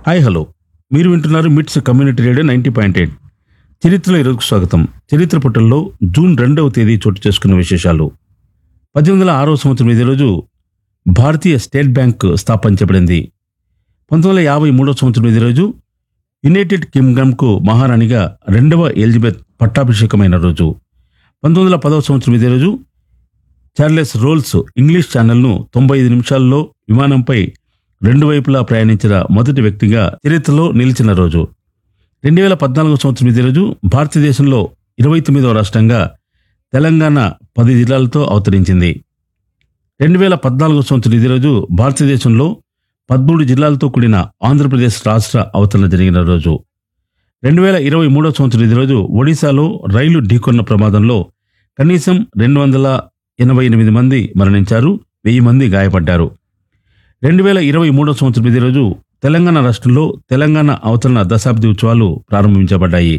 hi hello మీరు వింటున్నారు MITS community radio ninety point eight చరిత్రలో ఈరోజుకు స్వాగతం చరిత్ర పుటల్లో జూన్ రెండవ తేదీ చోటు చేసుకున్న విశేషాలు పద్దెనిమిది వందల ఆరవ సంవత్సరం ఇదే రోజు భారతీయ స్టేట్ బ్యాంక్ స్థాపించబడింది పంతొమ్మిది వందల యాభై మూడవ సంవత్సరం ఇదే రోజు యునైటెడ్ కింగ్డమ్కు మహారాణిగా రెండవ ఎలిజబెత్ పట్టాభిషేకమైన రోజు పంతొమ్మిది వందల పదవ సంవత్సరం ఇదే రోజు చార్లెస్ రోల్స్ ఇంగ్లీష్ ఛానల్ను తొంభై ఐదు నిమిషాల్లో విమానంపై రెండు వైపులా ప్రయాణించిన మొదటి వ్యక్తిగా చరిత్రలో నిలిచిన రోజు రెండు వేల పద్నాలుగో సంవత్సరం ఇదే రోజు భారతదేశంలో ఇరవై తొమ్మిదవ రాష్ట్రంగా తెలంగాణ పది జిల్లాలతో అవతరించింది రెండు వేల పద్నాలుగో సంవత్సరం ఇదే రోజు భారతదేశంలో పదమూడు జిల్లాలతో కూడిన ఆంధ్రప్రదేశ్ రాష్ట్ర అవతరణ జరిగిన రోజు రెండు వేల ఇరవై మూడో సంవత్సరం ఇదే రోజు ఒడిశాలో రైలు ఢీకొన్న ప్రమాదంలో కనీసం రెండు వందల ఎనభై ఎనిమిది మంది మరణించారు వెయ్యి మంది గాయపడ్డారు రెండు వేల ఇరవై మూడో సంవత్సరం ఇదే రోజు తెలంగాణ రాష్ట్రంలో తెలంగాణ అవతరణ దశాబ్ది ఉత్సవాలు ప్రారంభించబడ్డాయి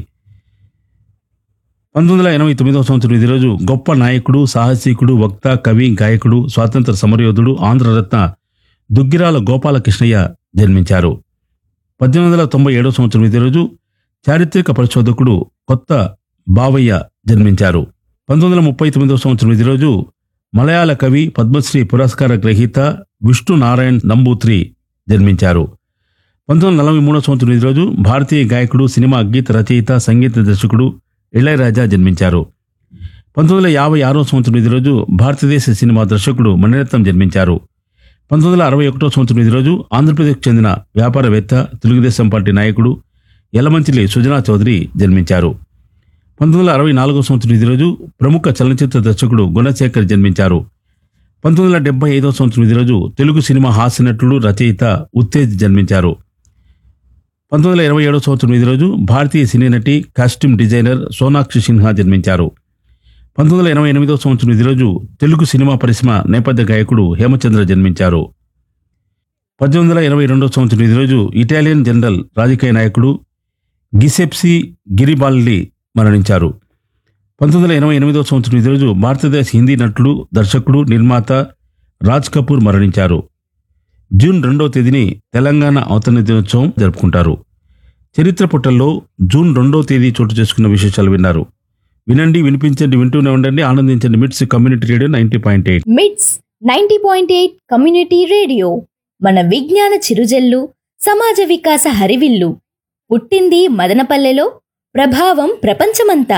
పంతొమ్మిది వందల ఎనభై తొమ్మిదవ సంవత్సరం ఇదే రోజు గొప్ప నాయకుడు సాహసికుడు వక్త కవి గాయకుడు స్వాతంత్ర సమరయోధుడు ఆంధ్రరత్న దుగ్గిరాల గోపాలకృష్ణయ్య జన్మించారు పద్దెనిమిది వందల తొంభై ఏడవ సంవత్సరం ఇదే రోజు చారిత్రక పరిశోధకుడు కొత్త బావయ్య జన్మించారు పంతొమ్మిది వందల ముప్పై తొమ్మిదవ సంవత్సరం ఇదే రోజు మలయాళ కవి పద్మశ్రీ పురస్కార గ్రహీత విష్ణు నారాయణ్ నంబూత్రి జన్మించారు పంతొమ్మిది వందల నలభై మూడవ సంవత్సరం ఈ రోజు భారతీయ గాయకుడు సినిమా గీత రచయిత సంగీత దర్శకుడు ఇళయరాజా జన్మించారు పంతొమ్మిది వందల యాభై ఆరో సంవత్సరం ఈ రోజు భారతదేశ సినిమా దర్శకుడు మణిరత్నం జన్మించారు పంతొమ్మిది వందల అరవై ఒకటో సంవత్సరం ఈ రోజు ఆంధ్రప్రదేశ్కు చెందిన వ్యాపారవేత్త తెలుగుదేశం పార్టీ నాయకుడు యలమంచిలి సుజనా చౌదరి జన్మించారు పంతొమ్మిది వందల అరవై నాలుగో సంవత్సరం ఈ రోజు ప్రముఖ చలనచిత్ర దర్శకుడు గుణశేఖర్ జన్మించారు పంతొమ్మిది వందల డెబ్బై ఐదో సంవత్సరం ఈ రోజు తెలుగు సినిమా హాస్యనటుడు రచయిత ఉత్తేజ్ జన్మించారు పంతొమ్మిది వందల ఇరవై ఏడో సంవత్సరం ఈ రోజు భారతీయ సినీ నటి కాస్ట్యూమ్ డిజైనర్ సోనాక్షి సిన్హా జన్మించారు పంతొమ్మిది వందల ఎనభై ఎనిమిదో సంవత్సరం ఈ రోజు తెలుగు సినిమా పరిశ్రమ నేపథ్య గాయకుడు హేమచంద్ర జన్మించారు పద్దెనిమిది వందల ఇరవై రెండో సంవత్సరం ఈ రోజు ఇటాలియన్ జనరల్ రాజకీయ నాయకుడు గిసెప్సి గిరిబాల్డి మరణించారు పంతొమ్మిది వందల ఎనభై ఎనిమిదో సంవత్సరం ఈ రోజు భారతదేశ హిందీ నటుడు దర్శకుడు నిర్మాత రాజ్ కపూర్ మరణించారు జూన్ రెండవ తేదీని తెలంగాణ అవతరణ దినోత్సవం జరుపుకుంటారు చరిత్ర పుటల్లో జూన్ రెండవ తేదీ చోటు చేసుకున్న విశేషాలు విన్నారు వినండి వినిపించండి వింటూనే ఉండండి ఆనందించండి MITS community radio ninety point eight MITS ninety point eight community radio మన విజ్ఞాన చిరుజల్లు సమాజ వికాస హరివిల్లు పుట్టింది మదనపల్లెలో ప్రభావం ప్రపంచమంతా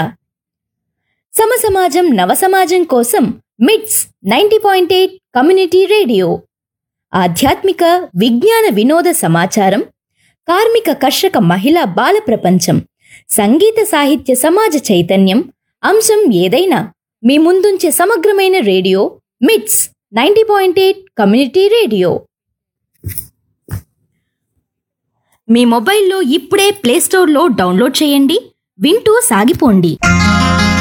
సమసమాజం నవసమాజం కోసం MITS ninety point eight community radio ఆధ్యాత్మిక విజ్ఞాన వినోద సమాచారం కార్మిక కర్షక మహిళా బాల ప్రపంచం సంగీత సాహిత్య సమాజ చైతన్యం అంశం ఏదైనా మీ ముందుంచే సమగ్రమైన radio MITS ninety point eight community radio మీ మొబైల్లో ఇప్పుడే ప్లేస్టోర్లో డౌన్లోడ్ చేయండి వింటూ సాగిపోండి